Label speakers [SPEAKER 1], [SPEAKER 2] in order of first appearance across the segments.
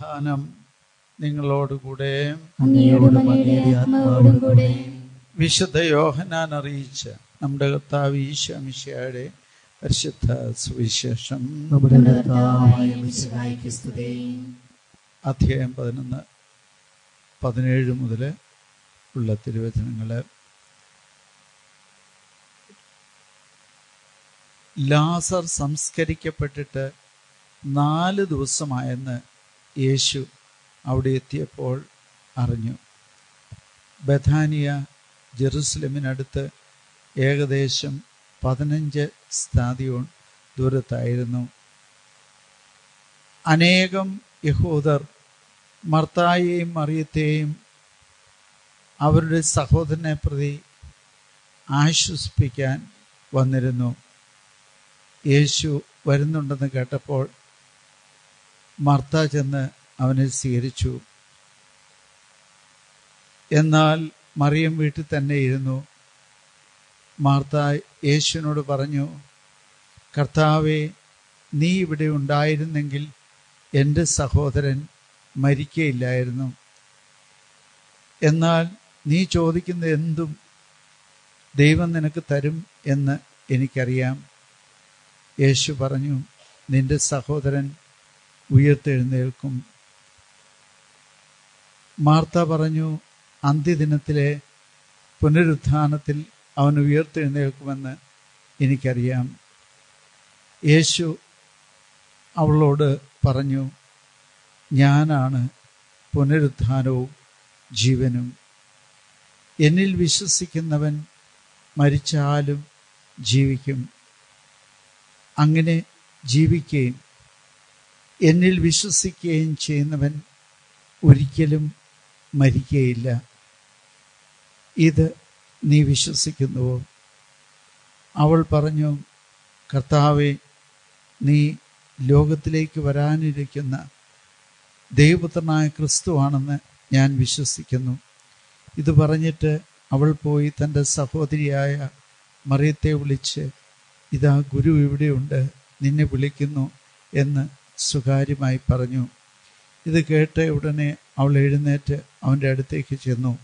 [SPEAKER 1] സമാധാനം നിങ്ങളോടുകൂടെ
[SPEAKER 2] അങ്ങയോടും അങ്ങയുടെ ആത്മാവോടും കൂടെ
[SPEAKER 1] വിശുദ്ധ യോഹനാൻ അറിയിച്ച നമ്മുടെ കർത്താവ് ഈശോമിശയുടെ പരിശുദ്ധ സുവിശേഷം
[SPEAKER 2] നമ്മുടെ കർത്താവായ മിശിഹായ്ക്ക് സ്തുതി
[SPEAKER 1] അധ്യായം പതിനൊന്ന് പതിനേഴ് മുതൽ ഉള്ള തിരുവചനങ്ങൾ ലാസർ സംസ്കരിക്കപ്പെട്ടിട്ട് നാല് ദിവസമായെന്ന് യേശു അവിടെ എത്തിയപ്പോൾ അറിഞ്ഞു ബഥാനിയ ജെറുസലമിനടുത്ത് ഏകദേശം പതിനഞ്ച് സ്ഥാതിയോൺ ദൂരത്തായിരുന്നു അനേകം യഹൂദർ മർത്തായെയും മറിയത്തെയും അവരുടെ സഹോദരനെ പ്രതി ആശ്വസിപ്പിക്കാൻ വന്നിരുന്നു യേശു വരുന്നുണ്ടെന്ന് കേട്ടപ്പോൾ മർത്ത ചെന്ന് അവനെ സ്വീകരിച്ചു എന്നാൽ മറിയം വീട്ടിൽ തന്നെ ഇരുന്നു മാർത്ത യേശുവിനോട് പറഞ്ഞു കർത്താവെ നീ ഇവിടെ ഉണ്ടായിരുന്നെങ്കിൽ എൻ്റെ സഹോദരൻ മരിക്കയില്ലായിരുന്നു എന്നാൽ നീ ചോദിക്കുന്ന എന്തും ദൈവം നിനക്ക് തരും എന്ന് എനിക്കറിയാം യേശു പറഞ്ഞു നിന്റെ സഹോദരൻ ഉയർത്തെഴുന്നേൽക്കും മാർത്ത പറഞ്ഞു അന്ത്യദിനത്തിലെ പുനരുത്ഥാനത്തിൽ അവൻ ഉയർത്തെഴുന്നേൽക്കുമെന്ന് എനിക്കറിയാം യേശു അവളോട് പറഞ്ഞു ഞാനാണ് പുനരുത്ഥാനവും ജീവനും എന്നിൽ വിശ്വസിക്കുന്നവൻ മരിച്ചാലും ജീവിക്കും അങ്ങനെ ജീവിക്കുകയും എന്നിൽ വിശ്വസിക്കുകയും ചെയ്യുന്നവൻ ഒരിക്കലും മരിക്കുകയില്ല ഇത് നീ വിശ്വസിക്കുന്നുവോ അവൾ പറഞ്ഞു കർത്താവെ നീ ലോകത്തിലേക്ക് വരാനിരിക്കുന്ന ദൈവപുത്രനായ ക്രിസ്തുവാണെന്ന് ഞാൻ വിശ്വസിക്കുന്നു ഇത് പറഞ്ഞിട്ട് അവൾ പോയി തൻ്റെ സഹോദരിയായ മറിയത്തെ വിളിച്ച് ഇതാ ഗുരു ഇവിടെയുണ്ട് നിന്നെ വിളിക്കുന്നു എന്ന് സ്വകാര്യമായി പറഞ്ഞു ഇത് കേട്ട ഉടനെ അവൾ എഴുന്നേറ്റ് അവൻ്റെ അടുത്തേക്ക് ചെന്നു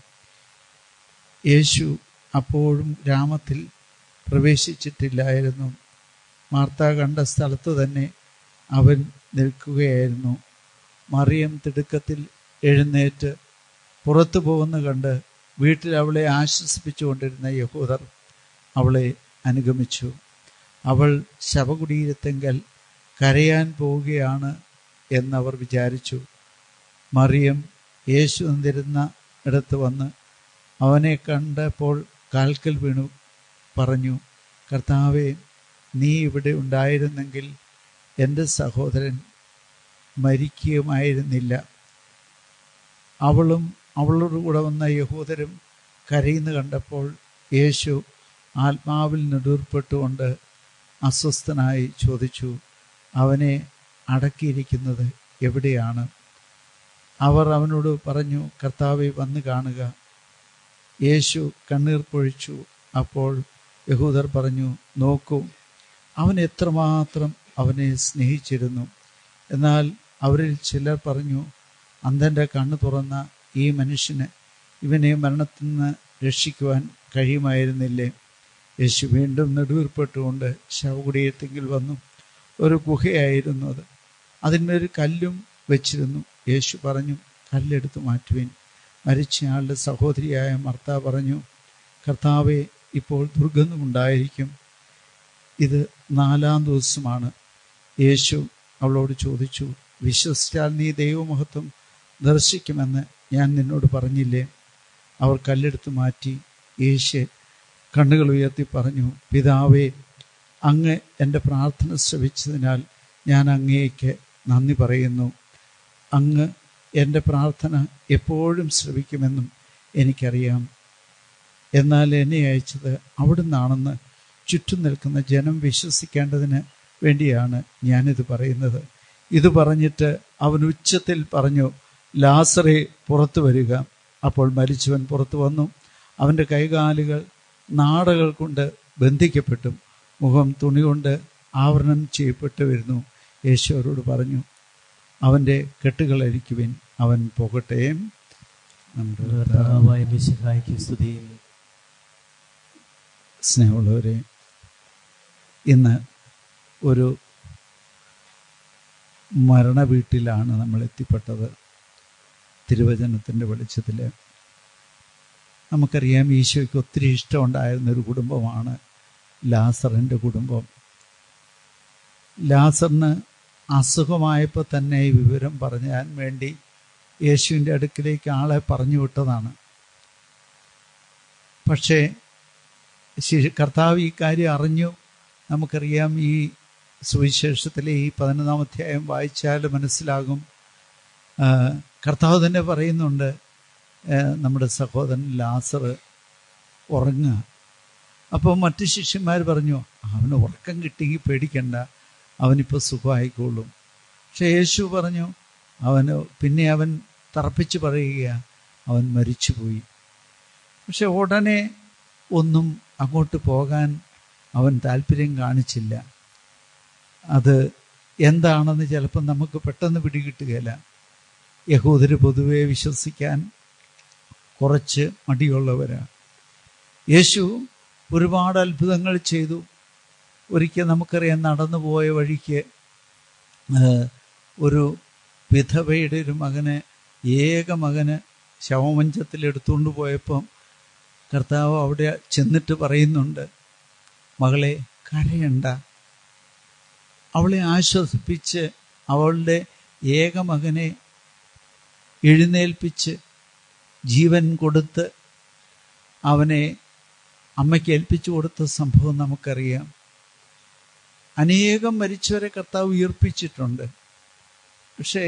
[SPEAKER 1] യേശു അപ്പോഴും ഗ്രാമത്തിൽ പ്രവേശിച്ചിട്ടില്ലായിരുന്നു മാർത്ത കണ്ട സ്ഥലത്ത് തന്നെ അവൻ നിൽക്കുകയായിരുന്നു മറിയം തിടുക്കത്തിൽ എഴുന്നേറ്റ് പുറത്തു പോകുന്ന കണ്ട് വീട്ടിൽ അവളെ ആശ്വസിപ്പിച്ചുകൊണ്ടിരുന്ന യഹൂദർ അവളെ അനുഗമിച്ചു അവൾ ശവകുടീരത്തെങ്കൽ കരയാൻ പോവുകയാണ് എന്നവർ വിചാരിച്ചു മറിയം യേശു നിന്നിരുന്ന ഇടത്ത് വന്ന് അവനെ കണ്ടപ്പോൾ കാൽക്കൽ വീണു പറഞ്ഞു കർത്താവെ നീ ഇവിടെ ഉണ്ടായിരുന്നെങ്കിൽ എൻ്റെ സഹോദരൻ മരിക്കുകയുമായിരുന്നില്ല അവളും അവളോട് കൂടെ വന്ന യഹൂദരും കരയുന്നു കണ്ടപ്പോൾ യേശു ആത്മാവിൽ നെടുർപ്പെട്ടുകൊണ്ട് അസ്വസ്ഥനായി ചോദിച്ചു അവനെ അടക്കിയിരിക്കുന്നത് എവിടെയാണ് അവർ അവനോട് പറഞ്ഞു കർത്താവെ വന്ന് കാണുക യേശു കണ്ണീർ പൊഴിച്ചു അപ്പോൾ യഹൂദർ പറഞ്ഞു നോക്കൂ അവൻ എത്രമാത്രം അവനെ സ്നേഹിച്ചിരുന്നു എന്നാൽ അവരിൽ ചിലർ പറഞ്ഞു അന്ധൻ്റെ കണ്ണ് തുറന്ന ഈ മനുഷ്യന് ഇവനെ മരണത്തിൽ നിന്ന് രക്ഷിക്കുവാൻ കഴിയുമായിരുന്നില്ലേ യേശു വീണ്ടും നെടുവീർപ്പെട്ടുകൊണ്ട് ശവകുടീരത്തെങ്കിൽ വന്നു ഒരു ഗുഹയായിരുന്നു അത് അതിന്മേൽ കല്ലും വെച്ചിരുന്നു യേശു പറഞ്ഞു കല്ലെടുത്ത് മാറ്റുവിൻ മരിച്ചയാളുടെ സഹോദരിയായ മർത്ത പറഞ്ഞു കർത്താവെ ഇപ്പോൾ ദുർഗന്ധമുണ്ടായിരിക്കും ഇത് നാലാം ദിവസമാണ് യേശു അവളോട് ചോദിച്ചു വിശ്വസിച്ചാൽ നീ ദൈവമഹത്വം ദർശിക്കുമെന്ന് ഞാൻ നിന്നോട് പറഞ്ഞില്ലേ അവർ കല്ലെടുത്ത് മാറ്റി യേശു കണ്ണുകൾ ഉയർത്തി പറഞ്ഞു പിതാവേ അങ്ങ് എൻ്റെ പ്രാർത്ഥന ശ്രവിച്ചതിനാൽ ഞാൻ അങ്ങേക്ക് നന്ദി പറയുന്നു അങ്ങ് എൻ്റെ പ്രാർത്ഥന എപ്പോഴും ശ്രവിക്കുമെന്നും എനിക്കറിയാം എന്നാൽ എന്നെ അയച്ചത് അവിടുന്നാണെന്ന് ചുറ്റും നിൽക്കുന്ന ജനം വിശ്വസിക്കേണ്ടതിന് വേണ്ടിയാണ് ഞാനിത് പറയുന്നത് ഇത് പറഞ്ഞിട്ട് അവൻ ഉച്ചത്തിൽ പറഞ്ഞു ലാസറെ പുറത്തു വരിക അപ്പോൾ മരിച്ചവൻ പുറത്തു വന്നു അവൻ്റെ കൈകാലുകൾ നാടകൾ കൊണ്ട് ബന്ധിക്കപ്പെട്ടും മുഖം തുണി കൊണ്ട് ആവരണം ചെയ്യപ്പെട്ടു വരുന്നു യേശു അവരോട് പറഞ്ഞു അവൻ്റെ കെട്ടുകളഴിക്കുവിൻ അവൻ പോകട്ടെ നമ്മുടെ കർത്താവ്
[SPEAKER 2] കർത്താവായ മിശിഹായ്ക്ക് സ്തുതി
[SPEAKER 1] സ്നേഹമുള്ളവരെ ഇന്ന് ഒരു മരണ വീട്ടിലാണ് നമ്മൾ എത്തിപ്പെട്ടത് തിരുവചനത്തിൻ്റെ വെളിച്ചത്തിൽ നമുക്കറിയാം ഈശോയ്ക്ക് ഒത്തിരി ഇഷ്ടമുണ്ടായിരുന്ന ഒരു കുടുംബമാണ് ലാസറിൻ്റെ കുടുംബം ലാസറിന് അസുഖമായപ്പോൾ തന്നെ ഈ വിവരം പറയാൻ വേണ്ടി യേശുവിൻ്റെ അടുക്കിലേക്ക് ആളെ പറഞ്ഞു വിട്ടതാണ് പക്ഷേ ശി- കർത്താവ് ഈ കാര്യം അറിഞ്ഞു നമുക്കറിയാം ഈ സുവിശേഷത്തിലെ ഈ പതിനൊന്നാം അധ്യായം വായിച്ചാൽ മനസ്സിലാകും ആ, കർത്താവ് തന്നെ പറയുന്നുണ്ട് ആ, നമ്മുടെ സഹോദരൻ ലാസർ ഉറങ്ങുക അപ്പോൾ മറ്റു ശിഷ്യന്മാർ പറഞ്ഞു അവന് ഉറക്കം കിട്ടിയെങ്കിൽ പേടിക്കണ്ട അവനിപ്പോൾ സുഖമായിക്കോളും പക്ഷെ യേശു പറഞ്ഞു അവന് പിന്നെ അവൻ തറപ്പിച്ച് പറയുക അവൻ മരിച്ചുപോയി പക്ഷെ ഉടനെ ഒന്നും അങ്ങോട്ട് പോകാൻ അവൻ താല്പര്യം കാണിച്ചില്ല അത് എന്താണെന്ന് ചിലപ്പം നമുക്ക് പെട്ടെന്ന് പിടികിട്ടുകയില്ല യഹൂദർ പൊതുവെ വിശ്വസിക്കാൻ കുറച്ച് മടിയുള്ളവരാണ് യേശു ഒരുപാട് അത്ഭുതങ്ങൾ ചെയ്തു ഒരിക്കൽ നമുക്കറിയാം നടന്നു പോയ വഴിക്ക് ആ, ഒരു വിധവയുടെ ഒരു മകന് ഏക മകന് ശവമഞ്ചത്തിൽ എടുത്തുകൊണ്ട് പോയപ്പം കർത്താവ് അവിടെ ചെന്നിട്ട് പറയുന്നുണ്ട് മകളെ കരയണ്ട അവളെ ആശ്വസിപ്പിച്ച് അവളുടെ ഏക മകനെ എഴുന്നേൽപ്പിച്ച് ജീവൻ കൊടുത്ത് അവനെ അമ്മയ്ക്ക് ഏൽപ്പിച്ചു കൊടുത്ത സംഭവം നമുക്കറിയാം അനേകം മരിച്ചവരെ കർത്താവ് ഉയർപ്പിച്ചിട്ടുണ്ട് പക്ഷേ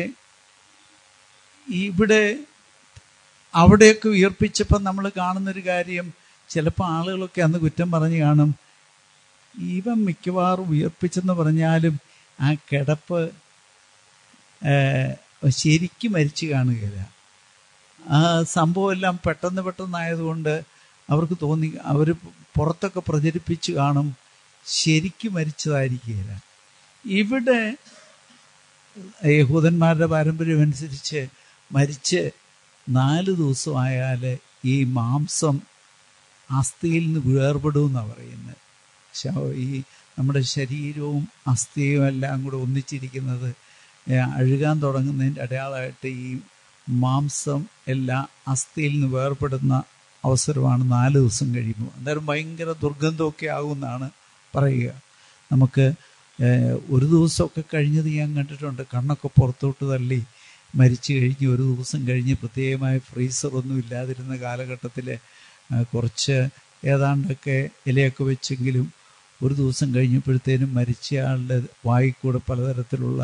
[SPEAKER 1] ഇവിടെ അവിടെയൊക്കെ ഉയർപ്പിച്ചപ്പോൾ നമ്മൾ കാണുന്നൊരു കാര്യം ചിലപ്പോൾ ആളുകളൊക്കെ അന്ന് കുറ്റം പറഞ്ഞ് കാണും ഇവൻ മിക്കവാറും ഉയർപ്പിച്ചെന്ന് പറഞ്ഞാലും ആ കിടപ്പ് ഏഹ്, ശരിക്കും മരിച്ചു കാണുകയില്ല ആ സംഭവമെല്ലാം പെട്ടെന്ന് പെട്ടെന്നായതുകൊണ്ട് അവർക്ക് തോന്നി അവർ പുറത്തൊക്കെ പ്രചരിപ്പിച്ച് കാണും ശരിക്കും മരിച്ചതായിരിക്കുകയില്ല ഇവിടെ യഹൂദന്മാരുടെ പാരമ്പര്യം അനുസരിച്ച് മരിച്ച് നാല് ദിവസമായാൽ ഈ മാംസം അസ്ഥിയിൽ നിന്ന് വേർപെടുമെന്നാണ് പറയുന്നത് ശവ- ഈ നമ്മുടെ ശരീരവും അസ്ഥിയും എല്ലാം കൂടെ ഒന്നിച്ചിരിക്കുന്നത് ഏ, അഴുകാൻ തുടങ്ങുന്നതിൻ്റെ അടയാളമായിട്ട് ഈ മാംസം എല്ലാം അസ്ഥിയിൽ നിന്ന് വേർപെടുന്ന അവസരമാണ് നാല് ദിവസം കഴിയുമ്പോൾ അന്നേരം ഭയങ്കര ദുർഗന്ധമൊക്കെ ആകുമെന്നാണ് പറയുക നമുക്ക് ഏഹ്, ഒരു ദിവസമൊക്കെ കഴിഞ്ഞത് ഞാൻ കണ്ടിട്ടുണ്ട് കണ്ണൊക്കെ പുറത്തോട്ട് തള്ളി മരിച്ചു കഴിഞ്ഞ് ഒരു ദിവസം കഴിഞ്ഞ് പ്രത്യേകമായ ഫ്രീസറൊന്നും ഇല്ലാതിരുന്ന കാലഘട്ടത്തിൽ കുറച്ച് ഏതാണ്ടൊക്കെ ഇലയൊക്കെ വെച്ചെങ്കിലും ഒരു ദിവസം കഴിഞ്ഞപ്പോഴത്തേനും മരിച്ചയാളുടെ വായിക്കൂടെ പലതരത്തിലുള്ള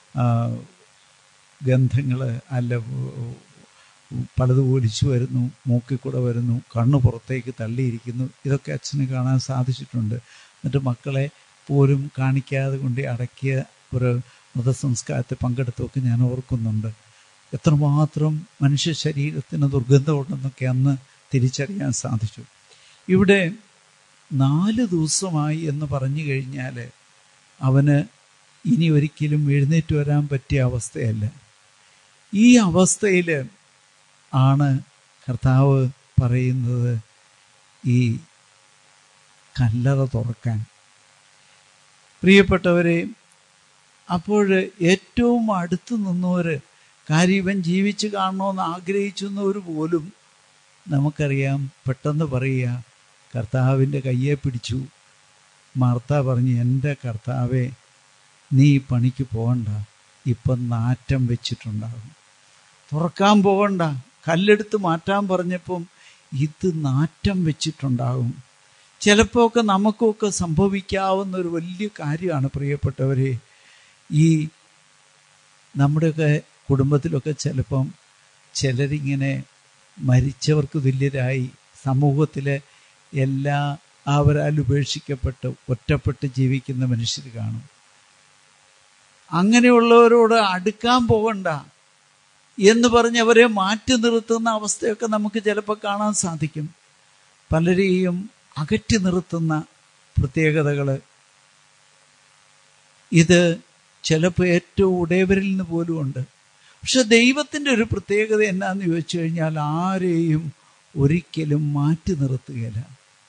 [SPEAKER 1] ഗന്ധങ്ങൾ അല്ല ഉ- ഉ- പലതും ഒലിച്ചു വരുന്നു മൂക്കിൽ കൂടെ വരുന്നു കണ്ണ് പുറത്തേക്ക് തള്ളിയിരിക്കുന്നു ഇതൊക്കെ അച്ഛന് കാണാൻ സാധിച്ചിട്ടുണ്ട് എന്നിട്ട് മക്കളെ പോലും കാണിക്കാതെ കൊണ്ട് അടക്കിയ ഒരു മൃതസംസ്കാരത്തിൽ പങ്കെടുത്തൊക്കെ ഞാൻ ഓർക്കുന്നുണ്ട് എത്രമാത്രം മനുഷ്യ ശരീരത്തിന് ദുർഗന്ധമുണ്ടെന്നൊക്കെ അന്ന് തിരിച്ചറിയാൻ സാധിച്ചു ഇവിടെ നാല് ദിവസമായി എന്ന് പറഞ്ഞു കഴിഞ്ഞാൽ അവന് ഇനി ഒരിക്കലും എഴുന്നേറ്റ് വരാൻ പറ്റിയ അവസ്ഥയല്ല ഈ അവസ്ഥയിൽ ആണ് കർത്താവ് പറയുന്നത് ഈ കല്ലറ തുറക്കാൻ പ്രിയപ്പെട്ടവരെ അപ്പോൾ ഏറ്റവും അടുത്ത് നിന്നവർ കാര്യം ഇവൻ ജീവിച്ച് കാണണമെന്ന് ആഗ്രഹിച്ചെന്നവർ പോലും നമുക്കറിയാം പെട്ടെന്ന് പറയുക കർത്താവിൻ്റെ കയ്യെ പിടിച്ചു മാർത്ത പറഞ്ഞു എൻ്റെ കർത്താവെ നീ ഈ പണിക്ക് പോകണ്ട ഇപ്പം നാറ്റം വെച്ചിട്ടുണ്ടാകും തുറക്കാൻ പോകണ്ട കല്ലെടുത്ത് മാറ്റാൻ പറഞ്ഞപ്പം ഇത് നാറ്റം വെച്ചിട്ടുണ്ടാകും ചിലപ്പോൾ ഒക്കെ നമുക്കൊക്കെ സംഭവിക്കാവുന്ന ഒരു വലിയ കാര്യമാണ് പ്രിയപ്പെട്ടവരെ ഈ നമ്മുടെയൊക്കെ കുടുംബത്തിലൊക്കെ ചിലപ്പം ചിലരിങ്ങനെ മരിച്ചവർക്ക് തുല്യരായി സമൂഹത്തിലെ എല്ലാ അവരാൽ ഉപേക്ഷിക്കപ്പെട്ട് ഒറ്റപ്പെട്ട് ജീവിക്കുന്ന മനുഷ്യർ കാണും അങ്ങനെയുള്ളവരോട് അടുക്കാൻ പോകണ്ട എന്ന് പറഞ്ഞ് അവരെ മാറ്റി നിർത്തുന്ന അവസ്ഥയൊക്കെ നമുക്ക് ചിലപ്പോൾ കാണാൻ സാധിക്കും പലരെയും അകറ്റി നിർത്തുന്ന പ്രത്യേകതകൾ ഇത് ചിലപ്പോൾ ഏറ്റവും ഉടയവരിൽ നിന്ന് പോലും ഉണ്ട് പക്ഷെ ദൈവത്തിൻ്റെ ഒരു പ്രത്യേകത എന്നാന്ന് ചോദിച്ചു കഴിഞ്ഞാൽ ആരെയും ഒരിക്കലും മാറ്റി നിർത്തുകയില്ല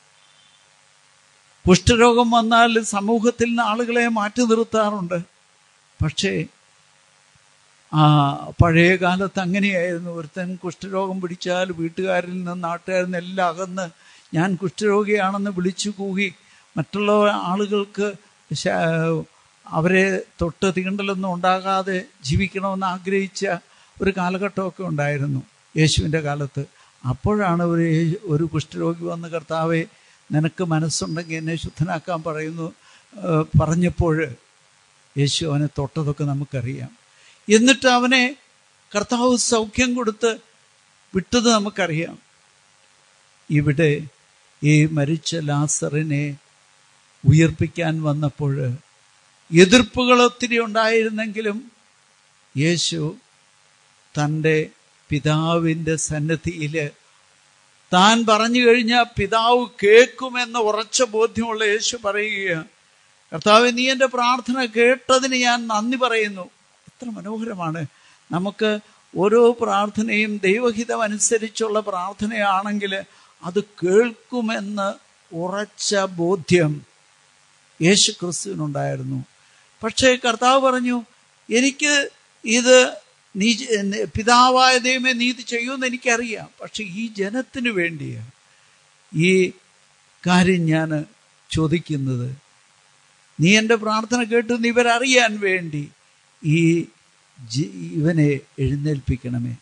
[SPEAKER 1] കുഷ്ഠരോഗം വന്നാൽ സമൂഹത്തിൽ നിന്ന് ആളുകളെ മാറ്റി നിർത്താറുണ്ട് പക്ഷേ ആ പഴയ കാലത്ത് അങ്ങനെയായിരുന്നു ഒരുത്തൻ കുഷ്ഠരോഗം പിടിച്ചാൽ വീട്ടുകാരിൽ നിന്ന് നാട്ടുകാരിൽ നിന്ന് എല്ലാം അകന്ന് ഞാൻ കുഷ്ഠരോഗിയാണെന്ന് വിളിച്ചു കൂകി മറ്റുള്ള ആളുകൾക്ക് ശ- അവരെ തൊട്ട് തീണ്ടലൊന്നും ഉണ്ടാകാതെ ജീവിക്കണമെന്ന് ആഗ്രഹിച്ച ഒരു കാലഘട്ടമൊക്കെ ഉണ്ടായിരുന്നു യേശുവിൻ്റെ കാലത്ത് അപ്പോഴാണ് ഒരു യേ- ഒരു കുഷ്ഠരോഗി വന്ന് കർത്താവെ നിനക്ക് മനസ്സുണ്ടെങ്കിൽ എന്നെ ശുദ്ധനാക്കാൻ പറയുന്നു ഏഹ് പറഞ്ഞപ്പോൾ യേശു അവനെ തൊട്ടതൊക്കെ നമുക്കറിയാം എന്നിട്ട് അവനെ കർത്താവ് സൗഖ്യം കൊടുത്ത് വിട്ടത് നമുക്കറിയാം ഇവിടെ ഈ മരിച്ച ലാസറിനെ ഉയർപ്പിക്കാൻ വന്നപ്പോൾ എതിർപ്പുകൾ ഒത്തിരി ഉണ്ടായിരുന്നെങ്കിലും യേശു തൻ്റെ പിതാവിൻ്റെ സന്നദ്ധിയിൽ താൻ പറഞ്ഞു കഴിഞ്ഞാൽ പിതാവ് കേൾക്കുമെന്ന് ഉറച്ച ബോധ്യമുള്ള യേശു പറയുകയാണ് കർത്താവ് നീ എൻ്റെ പ്രാർത്ഥന കേട്ടതിന് ഞാൻ നന്ദി പറയുന്നു എത്ര മനോഹരമാണ് നമുക്ക് ഓരോ പ്രാർത്ഥനയും ദൈവഹിതം അനുസരിച്ചുള്ള പ്രാർത്ഥനയാണെങ്കിൽ അത് കേൾക്കുമെന്ന് ഉറച്ച ബോധ്യം യേശു ക്രിസ്തുവിനുണ്ടായിരുന്നു പക്ഷേ കർത്താവ് പറഞ്ഞു എനിക്ക് ഇത് നീ പിതാവായ ദൈവമേ നീ ഇത് ചെയ്യുമെന്ന് എനിക്കറിയാം പക്ഷെ ഈ ജനത്തിന് വേണ്ടിയാണ് ഈ കാര്യം ഞാൻ ചോദിക്കുന്നത് നീ എൻ്റെ പ്രാർത്ഥന കേട്ട് നീ ഇവരറിയാൻ വേണ്ടി ഈ ജി- ഇവനെ എഴുന്നേൽപ്പിക്കണമേ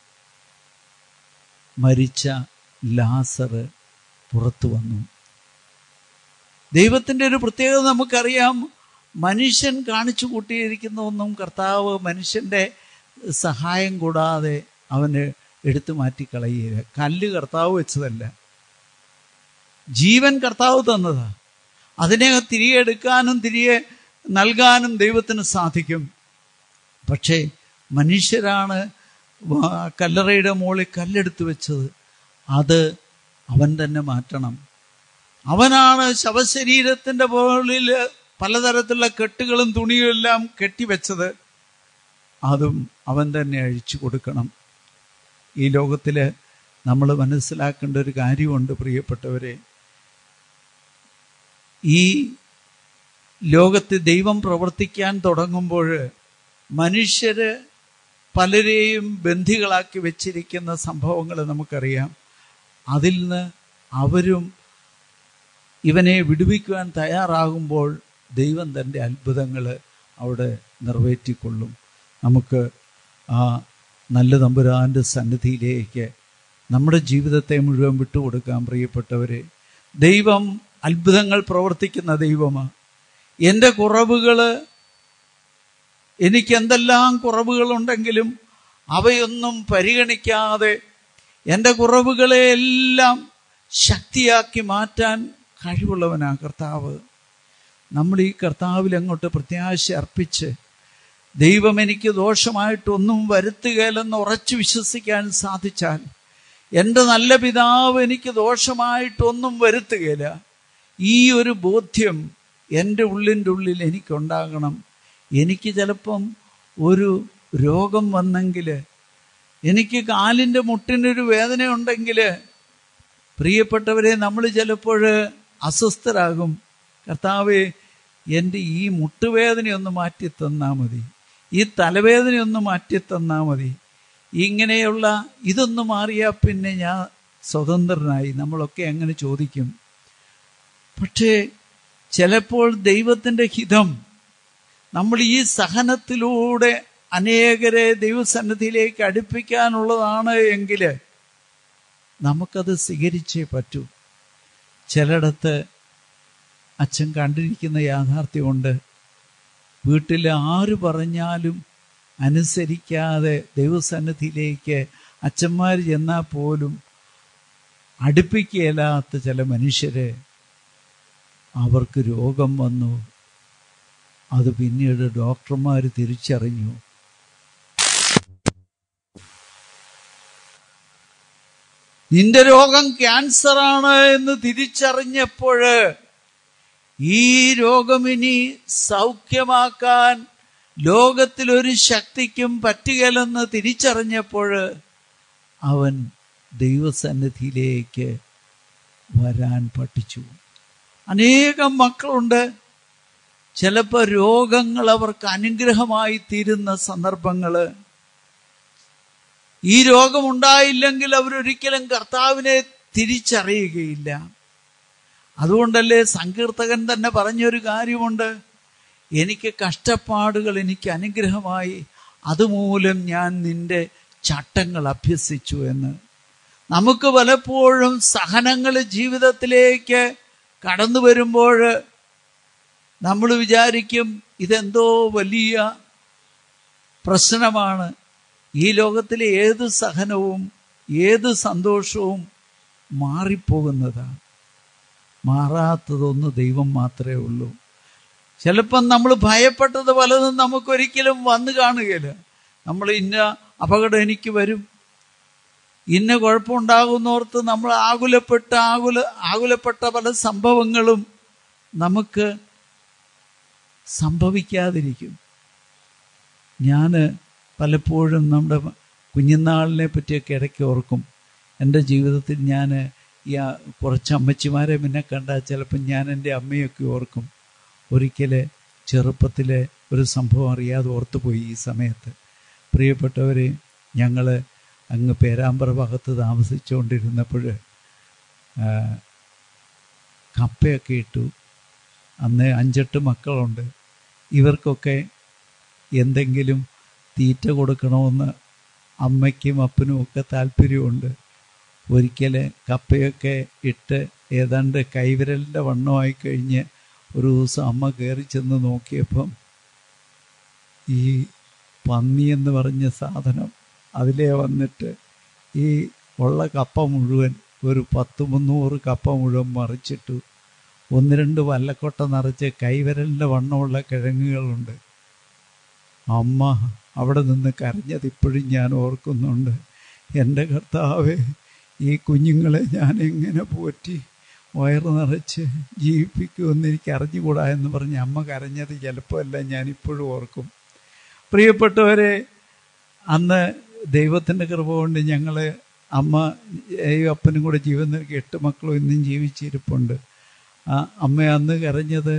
[SPEAKER 1] മരിച്ച ലാസറ് പുറത്തു വന്നു ദൈവത്തിൻ്റെ ഒരു പ്രത്യേകത നമുക്കറിയാം മനുഷ്യൻ കാണിച്ചു കൂട്ടിയിരിക്കുന്ന ഒന്നും കർത്താവ് മനുഷ്യൻ്റെ സഹായം കൂടാതെ അവന് എടുത്തു മാറ്റി കളയുക കല്ല് കർത്താവ് വെച്ചതല്ല ജീവൻ കർത്താവ് തന്നതാ അതിനെ തിരികെ എടുക്കാനും തിരികെ നൽകാനും ദൈവത്തിന് സാധിക്കും പക്ഷേ മനുഷ്യരാണ് വ- കല്ലറയുടെ മുകളിൽ കല്ലെടുത്ത് വെച്ചത് അത് അവൻ തന്നെ മാറ്റണം അവനാണ് ശവശരീരത്തിന്റെ മുകളിൽ പലതരത്തിലുള്ള കെട്ടുകളും തുണിയും എല്ലാം കെട്ടിവെച്ചത് അതും അവൻ തന്നെ അഴിച്ചു കൊടുക്കണം ഈ ലോകത്തിൽ നമ്മൾ മനസ്സിലാക്കേണ്ട ഒരു കാര്യമുണ്ട് പ്രിയപ്പെട്ടവരെ ഈ ലോകത്ത് ദൈവം പ്രവർത്തിക്കാൻ തുടങ്ങുമ്പോൾ മനുഷ്യര് പലരെയും ബന്ധികളാക്കി വെച്ചിരിക്കുന്ന സംഭവങ്ങൾ നമുക്കറിയാം അതിൽ നിന്ന് അവരും ഇവനെ വിടുവിക്കുവാൻ തയ്യാറാകുമ്പോൾ ദൈവം തൻ്റെ അത്ഭുതങ്ങൾ അവിടെ നിറവേറ്റിക്കൊള്ളും നമുക്ക് ആ നല്ല തമ്പുരാൻ്റെ സന്നിധിയിലേക്ക് നമ്മുടെ ജീവിതത്തെ മുഴുവൻ വിട്ടുകൊടുക്കാൻ പ്രിയപ്പെട്ടവരെ ദൈവം അത്ഭുതങ്ങൾ പ്രവർത്തിക്കുന്ന ദൈവമാണ് എൻ്റെ കുറവുകൾ എനിക്ക് എന്തെല്ലാം കുറവുകളുണ്ടെങ്കിലും അവയൊന്നും പരിഗണിക്കാതെ എൻ്റെ കുറവുകളെ എല്ലാം ശക്തിയാക്കി മാറ്റാൻ കഴിവുള്ളവനാ കർത്താവ് നമ്മൾ ഈ കർത്താവിൽ അങ്ങോട്ട് പ്രത്യാശ അർപ്പിച്ച് ദൈവം എനിക്ക് ദോഷമായിട്ടൊന്നും വരുത്തുകയില്ലെന്ന് ഉറച്ചു വിശ്വസിക്കാൻ സാധിച്ചാൽ എൻ്റെ നല്ല പിതാവ് എനിക്ക് ദോഷമായിട്ടൊന്നും വരുത്തുകയില്ല ഈ ഒരു ബോധ്യം എൻ്റെ ഉള്ളിൻ്റെ ഉള്ളിൽ എനിക്കുണ്ടാകണം എനിക്ക് ചിലപ്പം ഒരു രോഗം വന്നെങ്കിൽ എനിക്ക് കാലിൻ്റെ മുട്ടിനൊരു വേദന ഉണ്ടെങ്കിൽ പ്രിയപ്പെട്ടവരെ നമ്മൾ ചിലപ്പോൾ അസ്വസ്ഥരാകും കർത്താവെ എൻ്റെ ഈ മുട്ടുവേദനയൊന്ന് മാറ്റി തന്നാൽ മതി ഈ തലവേദനയൊന്ന് മാറ്റി തന്നാൽ മതി ഇങ്ങനെയുള്ള ഇതൊന്ന് മാറിയാൽ പിന്നെ ഞാൻ സ്വതന്ത്രനായി നമ്മളൊക്കെ അങ്ങനെ ചോദിക്കും പക്ഷേ ചിലപ്പോൾ ദൈവത്തിൻ്റെ ഹിതം നമ്മൾ ഈ സഹനത്തിലൂടെ അനേകരെ ദൈവസന്നിധിയിലേക്ക് അടുപ്പിക്കാനുള്ളതാണ് എങ്കിൽ നമുക്കത് സ്വീകരിച്ചേ പറ്റൂ ചിലയിടത്ത് അച്ഛൻ കണ്ടിരിക്കുന്ന യാഥാർത്ഥ്യമുണ്ട് വീട്ടിൽ ആര് പറഞ്ഞാലും അനുസരിക്കാതെ ദൈവസന്നിധിയിലേക്ക് അച്ഛന്മാർ ചെന്നാൽ പോലും അടുപ്പിക്കുകയില്ലാത്ത ചില മനുഷ്യരെ അവർക്ക് രോഗം വന്നു അത് പിന്നീട് ഡോക്ടർമാർ തിരിച്ചറിഞ്ഞു നിന്റെ രോഗം ക്യാൻസർ ആണ് എന്ന് തിരിച്ചറിഞ്ഞപ്പോൾ ഈ രോഗം ഇനി സൗഖ്യമാക്കാൻ ലോകത്തിലൊരു ശക്തിക്കും പറ്റുകയില്ലെന്ന് തിരിച്ചറിഞ്ഞപ്പോൾ അവൻ ദൈവസന്നിധിയിലേക്ക് വരാൻ പഠിച്ചു അനേകം മക്കളുണ്ട് ചിലപ്പോൾ രോഗങ്ങൾ അവർക്ക് അനുഗ്രഹമായി തീരുന്ന സന്ദർഭങ്ങൾ ഈ രോഗമുണ്ടായില്ലെങ്കിൽ അവരൊരിക്കലും കർത്താവിനെ തിരിച്ചറിയുകയില്ല അതുകൊണ്ടല്ലേ സങ്കീർത്തകൻ തന്നെ പറഞ്ഞൊരു കാര്യമുണ്ട് എനിക്ക് കഷ്ടപ്പാടുകൾ എനിക്ക് അനുഗ്രഹമായി അതുമൂലം ഞാൻ നിന്റെ ചട്ടങ്ങൾ അഭ്യസിച്ചു എന്ന് നമുക്ക് പലപ്പോഴും സഹനങ്ങൾ ജീവിതത്തിലേക്ക് കടന്നു വരുമ്പോൾ നമ്മൾ വിചാരിക്കും ഇതെന്തോ വലിയ പ്രശ്നമാണ് ഈ ലോകത്തിലെ ഏത് സഹനവും ഏത് സന്തോഷവും മാറിപ്പോകുന്നതാണ് മാറാത്തതൊന്ന് ദൈവം മാത്രമേ ഉള്ളൂ ചിലപ്പം നമ്മൾ ഭയപ്പെട്ടത് പലതും നമുക്കൊരിക്കലും വന്നു കാണുകയില്ല നമ്മൾ ഇന്ന അപകടം എനിക്ക് വരും ഇന്ന കുഴപ്പമുണ്ടാകുന്നോർത്ത് നമ്മൾ ആകുലപ്പെട്ട ആകുല ആകുലപ്പെട്ട പല സംഭവങ്ങളും നമുക്ക് സംഭവിക്കാതിരിക്കും ഞാൻ പലപ്പോഴും നമ്മുടെ കുഞ്ഞുനാളിനെ പറ്റിയൊക്കെ ഇടയ്ക്ക് ഓർക്കും എൻ്റെ ജീവിതത്തിൽ ഞാൻ ഈ കുറച്ച് അമ്മച്ചിമാരെ പിന്നെ കണ്ടാൽ ചിലപ്പം ഞാൻ എൻ്റെ അമ്മയൊക്കെ ഓർക്കും ഒരിക്കൽ ചെറുപ്പത്തിലെ ഒരു സംഭവം അറിയാതെ ഓർത്തുപോയി ഈ സമയത്ത് പ്രിയപ്പെട്ടവർ ഞങ്ങൾ അങ്ങ് പേരാമ്പ്ര ഭാഗത്ത് താമസിച്ചുകൊണ്ടിരുന്നപ്പോൾ കപ്പയൊക്കെ ഇട്ടു അന്ന് അഞ്ചെട്ട് മക്കളുണ്ട് ഇവർക്കൊക്കെ എന്തെങ്കിലും തീറ്റ കൊടുക്കണമെന്ന് അമ്മയ്ക്കും അപ്പനും ഒക്കെ താല്പര്യമുണ്ട് ഒരിക്കൽ കപ്പയൊക്കെ ഇട്ട് ഏതാണ്ട് കൈവിരലിൻ്റെ വണ്ണമായി കഴിഞ്ഞ് ഒരു ദിവസം അമ്മ കയറി ചെന്ന് നോക്കിയപ്പം ഈ പന്നി എന്ന് പറഞ്ഞ സാധനം അതിലേ വന്നിട്ട് ഈ ഉള്ള കപ്പ മുഴുവൻ ഒരു പത്ത് മുന്നൂറ് കപ്പ മുഴുവൻ മറിച്ചിട്ടു ഒന്ന് രണ്ട് വല്ലക്കൊട്ട നിറച്ച് കൈവിരലിൻ്റെ വണ്ണമുള്ള കിഴങ്ങുകളുണ്ട് അമ്മ അവിടെ നിന്ന് കരഞ്ഞത് ഇപ്പോഴും ഞാൻ ഓർക്കുന്നുണ്ട് എൻ്റെ കർത്താവെ ഈ കുഞ്ഞുങ്ങളെ ഞാൻ എങ്ങനെ പോറ്റി വയറ് നിറച്ച് ജീവിപ്പിക്കുമെന്ന് എനിക്ക് അറിഞ്ഞുകൂടാ എന്ന് പറഞ്ഞ് അമ്മ കരഞ്ഞത് ചിലപ്പോൾ എല്ലാം ഞാനിപ്പോഴും ഓർക്കും പ്രിയപ്പെട്ടവരെ അന്ന് ദൈവത്തിൻ്റെ കൃപ കൊണ്ട് ഞങ്ങൾ അമ്മ അപ്പനും കൂടെ ജീവൻ നൽകി എട്ട് മക്കളും ഇന്നും ജീവിച്ചിരിപ്പുണ്ട് ആ അമ്മ അന്ന് കരഞ്ഞത്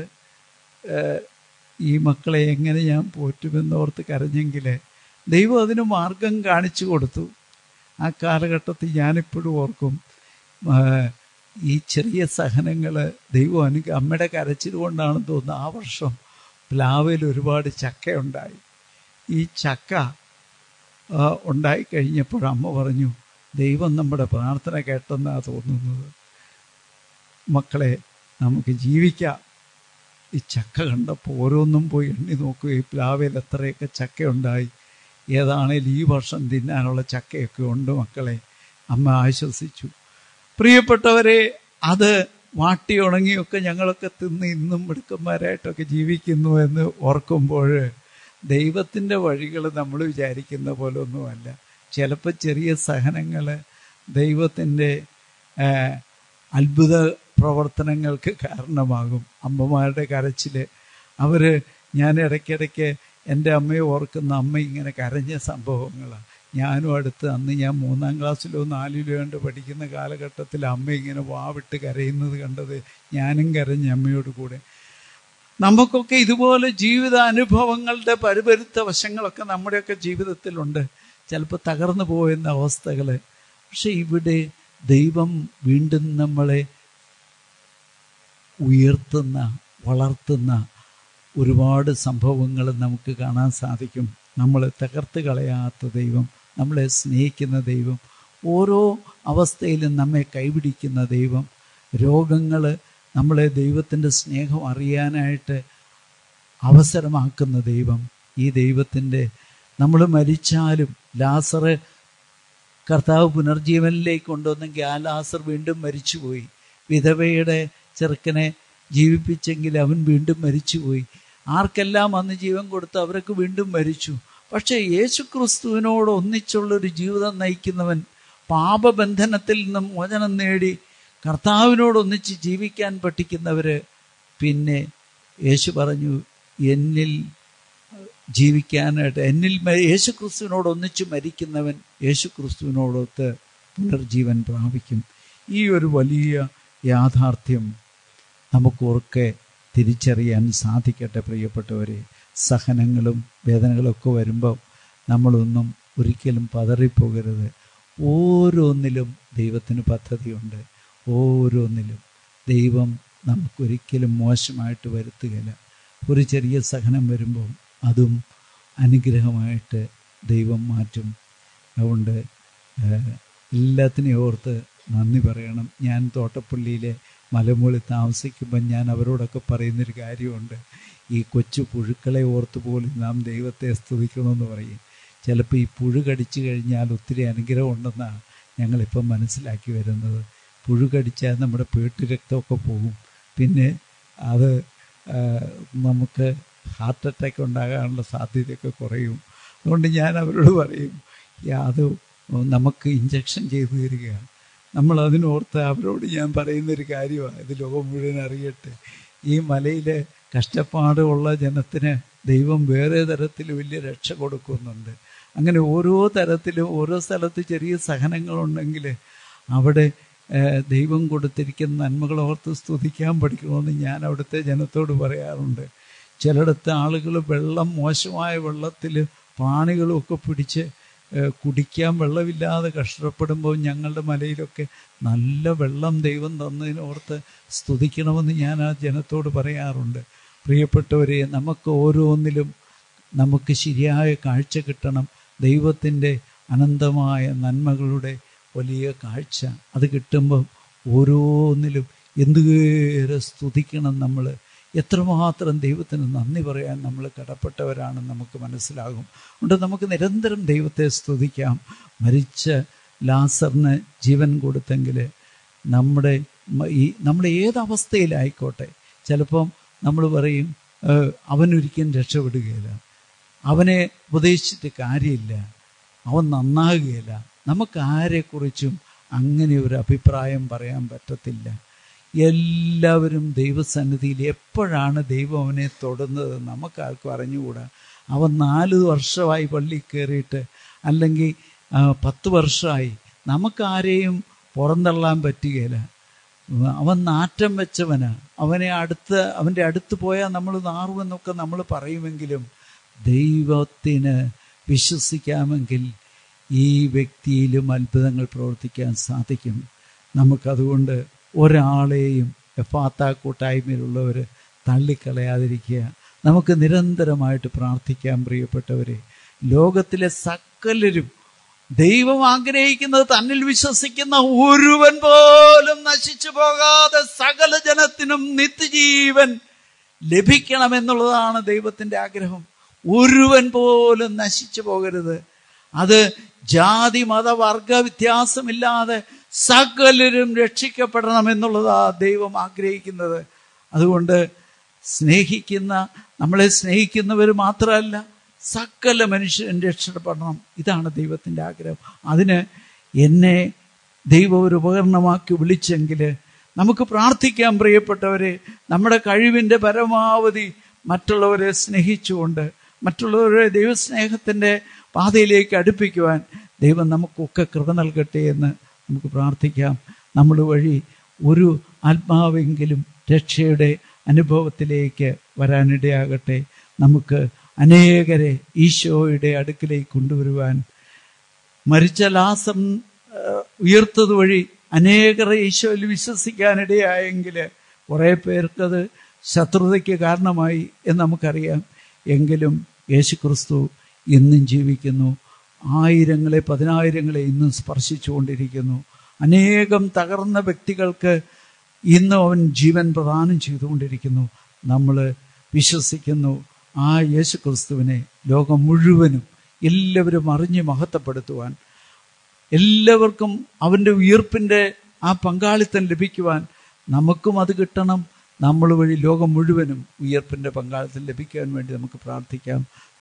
[SPEAKER 1] ഈ മക്കളെ എങ്ങനെ ഞാൻ പോറ്റുമെന്നോർത്ത് കരഞ്ഞെങ്കിൽ ദൈവം അതിന് മാർഗം കാണിച്ചു കൊടുത്തു ആ കാലഘട്ടത്തിൽ ഞാനിപ്പോഴും ഓർക്കും ഈ ചെറിയ സഹനങ്ങൾ ദൈവം അനു അമ്മയുടെ കരച്ചിൽ കൊണ്ടാണെന്ന് തോന്നുന്നു ആ വർഷം പ്ലാവിൽ ഒരുപാട് ചക്ക ഉണ്ടായി ഈ ചക്ക ഉണ്ടായി കഴിഞ്ഞപ്പോൾ അമ്മ പറഞ്ഞു ദൈവം നമ്മുടെ പ്രാർത്ഥന കേട്ടെന്നാണ് തോന്നുന്നത് മക്കളെ നമുക്ക് ജീവിക്കാം ഈ ചക്ക കണ്ടപ്പോൾ ഓരോന്നും പോയി എണ്ണി നോക്കുക ഈ പ്ലാവിൽ എത്രയൊക്കെ ചക്കയുണ്ടായി ഏതാണേലും ഈ വർഷം തിന്നാനുള്ള ചക്കയൊക്കെ ഉണ്ട് മക്കളെ അമ്മ ആശ്വസിച്ചു പ്രിയപ്പെട്ടവരെ അത് വാട്ടി ഉണങ്ങിയൊക്കെ ഞങ്ങളൊക്കെ തിന്ന് ഇന്നും മിടുക്കന്മാരായിട്ടൊക്കെ ജീവിക്കുന്നു എന്ന് ഓർക്കുമ്പോൾ ദൈവത്തിൻ്റെ വഴികൾ നമ്മൾ വിചാരിക്കുന്ന പോലെ ഒന്നുമല്ല ചിലപ്പോൾ ചെറിയ സഹനങ്ങൾ ദൈവത്തിൻ്റെ അത്ഭുത പ്രവർത്തനങ്ങൾക്ക് കാരണമാകും അമ്മമാരുടെ കരച്ചിൽ അവർ ഞാൻ ഇടയ്ക്കിടയ്ക്ക് എൻ്റെ അമ്മയെ ഓർക്കുന്ന അമ്മ ഇങ്ങനെ കരഞ്ഞ സംഭവങ്ങളാണ് ഞാനും അടുത്ത് അന്ന് ഞാൻ മൂന്നാം ക്ലാസ്സിലോ നാലിലോ കണ്ട് പഠിക്കുന്ന കാലഘട്ടത്തിൽ അമ്മ ഇങ്ങനെ വാവിട്ട് കരയുന്നത് കണ്ടത് ഞാനും കരഞ്ഞ അമ്മയോട് കൂടെ നമുക്കൊക്കെ ഇതുപോലെ ജീവിത അനുഭവങ്ങളുടെ പരുപരുത്ത വശങ്ങളൊക്കെ നമ്മുടെയൊക്കെ ജീവിതത്തിലുണ്ട് ചിലപ്പോൾ തകർന്നു പോയെന്ന അവസ്ഥകൾ പക്ഷെ ഇവിടെ ദൈവം വീണ്ടും നമ്മളെ ഉയർത്തുന്ന വളർത്തുന്ന ഒരുപാട് സംഭവങ്ങൾ നമുക്ക് കാണാൻ സാധിക്കും നമ്മളെ തകർത്ത് കളയാത്ത ദൈവം നമ്മളെ സ്നേഹിക്കുന്ന ദൈവം ഓരോ അവസ്ഥയിലും നമ്മെ കൈപിടിക്കുന്ന ദൈവം രോഗങ്ങൾ നമ്മളെ ദൈവത്തിൻ്റെ സ്നേഹം അറിയാനായിട്ട് അവസരമാക്കുന്ന ദൈവം ഈ ദൈവത്തിൻ്റെ നമ്മൾ മരിച്ചാലും ലാസറ് കർത്താവ് പുനർജീവനിലേക്ക് കൊണ്ടുവന്നെങ്കിൽ ആ ലാസർ വീണ്ടും മരിച്ചുപോയി വിധവയുടെ ചെറുക്കനെ ജീവിപ്പിച്ചെങ്കിൽ അവൻ വീണ്ടും മരിച്ചുപോയി ആർക്കെല്ലാം അന്ന് ജീവൻ കൊടുത്ത് അവരൊക്കെ വീണ്ടും മരിച്ചു പക്ഷേ യേശു ക്രിസ്തുവിനോട് ഒന്നിച്ചുള്ളൊരു ജീവിതം നയിക്കുന്നവൻ പാപബന്ധനത്തിൽ നിന്നും മോചനം നേടി കർത്താവിനോടൊന്നിച്ച് ജീവിക്കാൻ പഠിക്കുന്നവർ പിന്നെ യേശു പറഞ്ഞു എന്നിൽ ജീവിക്കാനായിട്ട് എന്നിൽ മ- യേശുക്രിസ്തുവിനോട് ഒന്നിച്ച് മരിക്കുന്നവൻ യേശുക്രിസ്തുവിനോടൊത്ത് പുനർജീവൻ പ്രാപിക്കും ഈ ഒരു വലിയ യാഥാർത്ഥ്യം നമുക്കൊക്കെ തിരിച്ചറിയാൻ സാധിക്കട്ടെ പ്രിയപ്പെട്ടവരെ സഹനങ്ങളും വേദനകളൊക്കെ വരുമ്പോൾ നമ്മളൊന്നും ഒരിക്കലും പതറിപ്പോകരുത് ഓരോന്നിലും ദൈവത്തിന് പദ്ധതിയുണ്ട് ഓരോന്നിലും ദൈവം നമുക്കൊരിക്കലും മോശമായിട്ട് വരുത്തുകയില്ല ഒരു ചെറിയ സഹനം വരുമ്പോൾ അതും അനുഗ്രഹമായിട്ട് ദൈവം മാറ്റും അതുകൊണ്ട് ഏഹ്, എല്ലാത്തിനെയും ഓർത്ത് നന്ദി പറയണം ഞാൻ തോട്ടപ്പള്ളിയിലെ മലമുകളിൽ താമസിക്കുമ്പോൾ ഞാൻ അവരോടൊക്കെ പറയുന്നൊരു കാര്യമുണ്ട് ഈ കൊച്ചു പുഴുക്കളെ ഓർത്ത് പോലും നാം ദൈവത്തെ സ്തുതിക്കണമെന്ന് പറയും ചിലപ്പോൾ ഈ പുഴു കടിച്ചു കഴിഞ്ഞാൽ ഒത്തിരി അനുഗ്രഹം ഉണ്ടെന്നാണ് ഞങ്ങളിപ്പം മനസ്സിലാക്കി വരുന്നത് പുഴു കടിച്ചാൽ നമ്മുടെ പേട്ടുരക്തമൊക്കെ പോകും പിന്നെ അത് ആ, നമുക്ക് ഹാർട്ട് അറ്റാക്ക് ഉണ്ടാകാനുള്ള സാധ്യതയൊക്കെ കുറയും അതുകൊണ്ട് ഞാൻ അവരോട് പറയും "യാ, അത് നമുക്ക് ഇഞ്ചക്ഷൻ ചെയ്തു തരികയാണ് നമ്മൾ അതിനോർത്ത് അവരോട് ഞാൻ പറയുന്നൊരു കാര്യമാണ് ഇത് ലോകം മുഴുവൻ അറിയട്ടെ ഈ മലയിലെ കഷ്ടപ്പാടുള്ള ജനത്തിന് ദൈവം വേറെ തരത്തിൽ വലിയ രക്ഷ കൊടുക്കുന്നുണ്ട് അങ്ങനെ ഓരോ തരത്തിലും ഓരോ സ്ഥലത്ത് ചെറിയ സഹനങ്ങളുണ്ടെങ്കിൽ അവിടെ ഏഹ്, ദൈവം കൊടുത്തിരിക്കുന്ന നന്മകൾ ഓർത്ത് സ്തുതിക്കാൻ പഠിക്കണമെന്ന് ഞാൻ അവിടുത്തെ ജനത്തോട് പറയാറുണ്ട് ചിലയിടത്ത് ആളുകൾ വെള്ളം മോശമായ വെള്ളത്തിൽ പ്രാണികളും ഒക്കെ പിടിച്ച് ഏഹ്, കുടിക്കാൻ വെള്ളമില്ലാതെ കഷ്ടപ്പെടുമ്പോൾ ഞങ്ങളുടെ മലയിലൊക്കെ നല്ല വെള്ളം ദൈവം തന്നതിനോർത്ത് സ്തുതിക്കണമെന്ന് ഞാൻ ആ ജനത്തോട് പറയാറുണ്ട് പ്രിയപ്പെട്ടവരെ നമുക്ക് ഓരോന്നിലും നമുക്ക് ശരിയായ കാഴ്ച കിട്ടണം ദൈവത്തിൻ്റെ അനന്തമായ നന്മകളുടെ വലിയ കാഴ്ച അത് കിട്ടുമ്പം ഓരോന്നിലും എന്തുവേറെ സ്തുതിക്കണം നമ്മൾ എത്രമാത്രം ദൈവത്തിന് നന്ദി പറയാൻ നമ്മൾ കടപ്പെട്ടവരാണെന്ന് നമുക്ക് മനസ്സിലാകും അതുകൊണ്ട് നമുക്ക് നിരന്തരം ദൈവത്തെ സ്തുതിക്കാം മരിച്ച ലാസറിന് ജീവൻ കൊടുത്തെങ്കിൽ നമ്മുടെ മ- ഈ നമ്മൾ ഏതവസ്ഥയിലായിക്കോട്ടെ ചിലപ്പം നമ്മൾ പറയും "ഏഹ്, അവനൊരിക്കലും രക്ഷപ്പെടുകയില്ല അവനെ ഉപദേശിച്ചിട്ട് കാര്യമില്ല അവൻ നന്നാകുകയില്ല നമുക്ക് ആരെക്കുറിച്ചും അങ്ങനെ ഒരു അഭിപ്രായം പറയാൻ പറ്റത്തില്ല എല്ലാവരും ദൈവസന്നിധിയിൽ എപ്പോഴാണ് ദൈവം അവനെ തൊടുന്നത് നമുക്കാർക്കും അറിഞ്ഞുകൂടാ അവൻ നാല് വർഷമായി പള്ളി കയറിയിട്ട് അല്ലെങ്കിൽ ആ, പത്ത് വർഷമായി നമുക്കാരെയും പുറന്തള്ളാൻ പറ്റുകയില്ല അവൻ നാറ്റം വെച്ചവനാ അവനെ അടുത്ത് അവൻ്റെ അടുത്ത് പോയാൽ നമ്മൾ നാറുമെന്നൊക്കെ നമ്മൾ പറയുമെങ്കിലും ദൈവത്തിന് വിശ്വസിക്കാമെങ്കിൽ ഈ വ്യക്തിയിലും അത്ഭുതങ്ങൾ പ്രവർത്തിക്കാൻ സാധിക്കും നമുക്കതുകൊണ്ട് ഒരാളെയും എഫാത്ത കൂട്ടായ്മയിലുള്ളവർ തള്ളിക്കളയാതിരിക്കുക നമുക്ക് നിരന്തരമായിട്ട് പ്രാർത്ഥിക്കാൻ പ്രിയപ്പെട്ടവരെ ലോകത്തിലെ സകലരും ദൈവം ആഗ്രഹിക്കുന്നത് തന്നിൽ വിശ്വസിക്കുന്ന ഒരുവൻ പോലും നശിച്ചു പോകാതെ സകല ജനത്തിനും നിത്യജീവൻ ലഭിക്കണമെന്നുള്ളതാണ് ദൈവത്തിന്റെ ആഗ്രഹം ഒരുവൻ പോലും നശിച്ചു പോകരുത് അത് ജാതി മത വർഗ വ്യത്യാസമില്ലാതെ സകലരും രക്ഷിക്കപ്പെടണം എന്നുള്ളതാ ദൈവം ആഗ്രഹിക്കുന്നത് അതുകൊണ്ട് സ്നേഹിക്കുന്ന നമ്മളെ സ്നേഹിക്കുന്നവർ മാത്രമല്ല സകല മനുഷ്യൻ രക്ഷപ്പെടണം ഇതാണ് ദൈവത്തിൻ്റെ ആഗ്രഹം അതിന് എന്നെ ദൈവം ഒരു ഉപകരണമാക്കി വിളിച്ചെങ്കിൽ നമുക്ക് പ്രാർത്ഥിക്കാൻ പ്രിയപ്പെട്ടവരെ നമ്മുടെ കഴിവിൻ്റെ പരമാവധി മറ്റുള്ളവരെ സ്നേഹിച്ചുകൊണ്ട് മറ്റുള്ളവരെ ദൈവസ്നേഹത്തിൻ്റെ പാതയിലേക്ക് അടുപ്പിക്കുവാൻ ദൈവം നമുക്കൊക്കെ കൃപ നൽകട്ടെ എന്ന് നമുക്ക് പ്രാർത്ഥിക്കാം നമ്മൾ വഴി ഒരു ആത്മാവെങ്കിലും രക്ഷയുടെ അനുഭവത്തിലേക്ക് വരാനിടയാകട്ടെ നമുക്ക് അനേകരെ ഈശോയുടെ അടുക്കിലേക്ക് കൊണ്ടുവരുവാൻ മരിച്ച ലാസം ഉയർത്തത് വഴി അനേകരെ ഈശോയിൽ വിശ്വസിക്കാനിടയായെങ്കിൽ കുറേ പേർക്കത് ശത്രുതയ്ക്ക് കാരണമായി എന്ന് നമുക്കറിയാം എങ്കിലും യേശുക്രിസ്തു ഇന്നും ജീവിക്കുന്നു ആയിരങ്ങളെ പതിനായിരങ്ങളെ ഇന്നും സ്പർശിച്ചുകൊണ്ടിരിക്കുന്നു അനേകം തകർന്ന വ്യക്തികൾക്ക് ഇന്നും അവൻ ജീവൻ പ്രദാനം ചെയ്തുകൊണ്ടിരിക്കുന്നു നമ്മൾ വിശ്വസിക്കുന്നു ആ യേശുക്രിസ്തുവിനെ ലോകം മുഴുവനും എല്ലാവരും അറിഞ്ഞ് മഹത്വപ്പെടുത്തുവാൻ എല്ലാവർക്കും അവൻ്റെ ഉയർപ്പിൻ്റെ ആ പങ്കാളിത്തം ലഭിക്കുവാൻ നമുക്കും അത് കിട്ടണം നമ്മൾ വഴി ലോകം മുഴുവനും ഉയർപ്പിൻ്റെ പങ്കാളിത്തം ലഭിക്കാൻ വേണ്ടി നമുക്ക് പ്രാർത്ഥിക്കാം